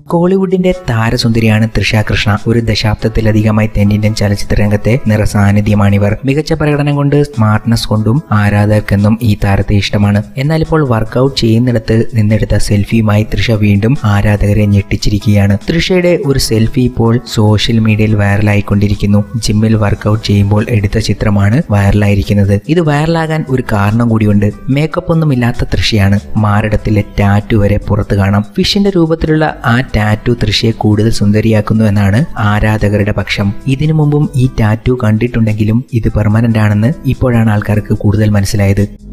കോളിവുഡിന്റെ താരസുന്ദരിയാണ് തൃഷ കൃഷ്ണ ഒരു ദശാബ്ദത്തിലധികമായി തെന്നിന്ത്യൻ ചലച്ചിത്ര രംഗത്തെ നിറസാന്നിധ്യമാണിവർ മികച്ച പ്രകടനം കൊണ്ട് സ്മാർട്ട്നെസ് കൊണ്ടും ആരാധകർക്കെന്നും ഈ താരത്തെ ഇഷ്ടമാണ് എന്നാൽ ഇപ്പോൾ വർക്കൗട്ട് ചെയ്യുന്നിടത്ത് നിന്നെടുത്ത സെൽഫിയുമായി തൃഷ വീണ്ടും ആരാധകരെ ഞെട്ടിച്ചിരിക്കുകയാണ് തൃഷയുടെ ഒരു സെൽഫി ഇപ്പോൾ സോഷ്യൽ മീഡിയയിൽ വൈറലായിക്കൊണ്ടിരിക്കുന്നു ജിമ്മിൽ വർക്കൗട്ട് ചെയ്യുമ്പോൾ എടുത്ത ചിത്രമാണ് വൈറലായിരിക്കുന്നത് ഇത് വൈറലാകാൻ ഒരു കാരണം കൂടിയുണ്ട് മേക്കപ്പ് ഒന്നും ഇല്ലാത്ത തൃഷയാണ് മാറിടത്തിലെ ടാറ്റു വരെ പുറത്തു കാണാം ഫിഷിന്റെ രൂപത്തിലുള്ള ആ ടാറ്റു തൃഷയെ കൂടുതൽ സുന്ദരിയാക്കുന്നു എന്നാണ് ആരാധകരുടെ പക്ഷം ഇതിനു മുമ്പും ഈ ടാറ്റു കണ്ടിട്ടുണ്ടെങ്കിലും ഇത് പെർമനന്റ് ആണെന്ന് ഇപ്പോഴാണ് ആൾക്കാർക്ക് കൂടുതൽ മനസ്സിലായത്